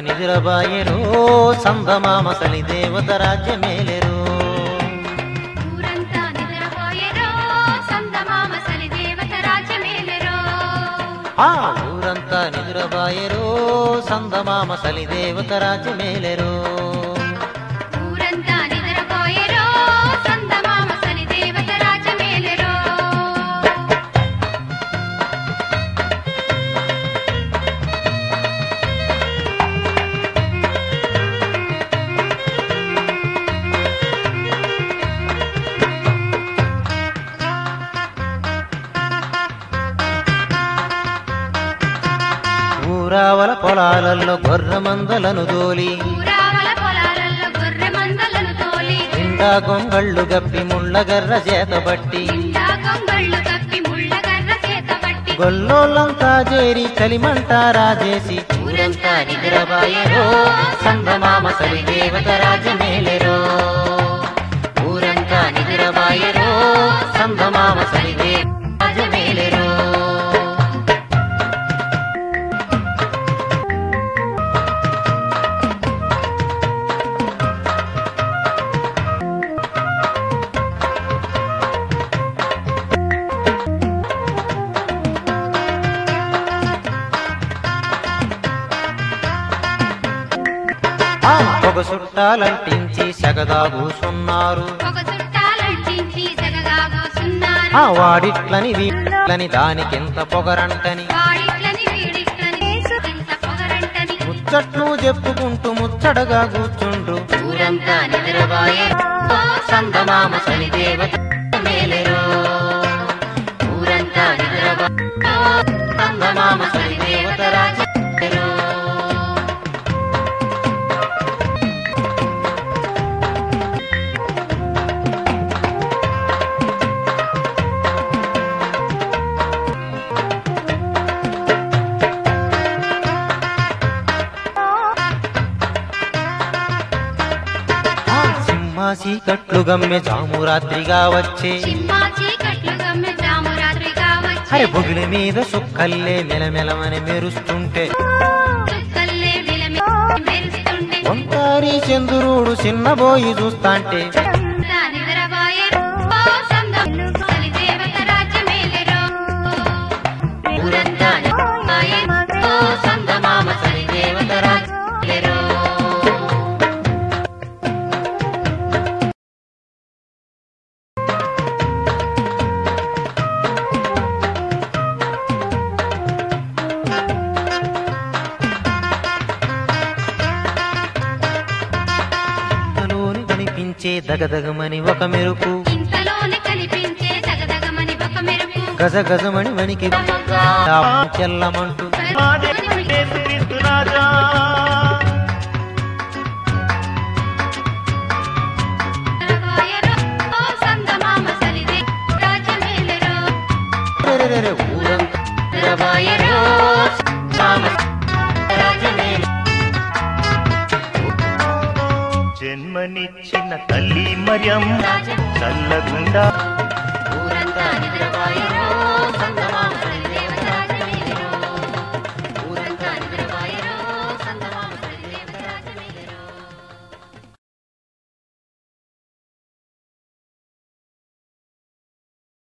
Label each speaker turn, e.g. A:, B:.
A: నిదురబాయెరో సందమామ సలి దేవత రాజ్యమేలెరో
B: ఊరంతా నిద్రపోయెరో సందమామ సలి దేవత రాజ్యమేలెరో
A: ఆ ఊరంతా నిదురబాయెరో సందమామ సలి దేవత రాజ్యమేలెరో
B: ఊరంతా నిద్రపోయెరో సందమామ సలి దేవత రాజ్యమేలెరో
A: ఊరావల పొలాలలో గొర్రె మందలను దోలి
B: ఊరావల పొలాలలో గొర్రె మందలను తోలి
A: నిండా గొంగళ్ళు గప్పి ముళ్ళగర్ర చేతబట్టి
B: నిండా గొంగళ్ళు కప్పి ముళ్ళగర్ర చేతబట్టి
A: గొల్లోళ్ళంతా చేరి కలిమంట రాజేసి ఊరంతా నిద్రబాయెరో సందమామ సలి దేవత రాజ్యమేలెరో ఊరంతా నిద్రబాయెరో సందమామ సలి దేవత రాజ్యమేలెరో ఆ పొగ చుట్టాలంటించి సగదా కూసున్నారు
B: ఒక చుట్టాలంటించి సగగా కూసున్నారు
A: ఆ వాడిట్లని వీట్లని దానికెంత పొగరంటని
B: వాడిట్లని వీడిట్లని ఎంత పొగరంటని
A: ముచ్చట్లు చెప్పుకుంటూ ముచ్చటగా కూర్చుండ్రు ఊరంతా నిద్రబాయెరో సందమామ సలి దేవత మేలెరో ఊరంతా నిద్రబాయెరో సందమామ సలి దేవత రాజ్యమేలెరో ఆ సింహాసి కట్లు గమ్మె జామురాత్రిగా వచ్చే
B: చిమ్మా చీకట్లు గమ్మె జాము రాత్రిగా వచ్చి
A: అరే బొగిలి మీద సుక్కల్లే మెలమెలమని మెరుస్తుంటే
B: చుక్కల్లే విలమి మెరుస్తుండే
A: ఒంటారి చంద్రుడు చిన్నబోయి చూస్తాంటే
B: అంతా నిద్రపోయెరో సందం సలి దేవత రాజ్యమేలెరో ఊరంతా నిద్రపోయెరో
A: సందమామ సరి దేవత రాజ్యమేలెరో. ఇంతలోని కనిపించే దగదగమని ఒక మెరుపు
B: ఇంతలోనే కనిపించే జగదగమని ఒక మెరుపు
A: గజ గజమణి వణికి చెల్లమంటూ
B: నిద్రపోయెరో సందమామ సలి దేవత రాజ్యమేలెరో
A: రెరెరెరె ఊరంతా నిద్రపోయెరో సందమామ రాజ్యమేలెరో.
C: జన్మనిచ్చిన తల్లి మరియం చల్లగుండా
A: ఊరంతా నిద్రపోయెరో సందమామ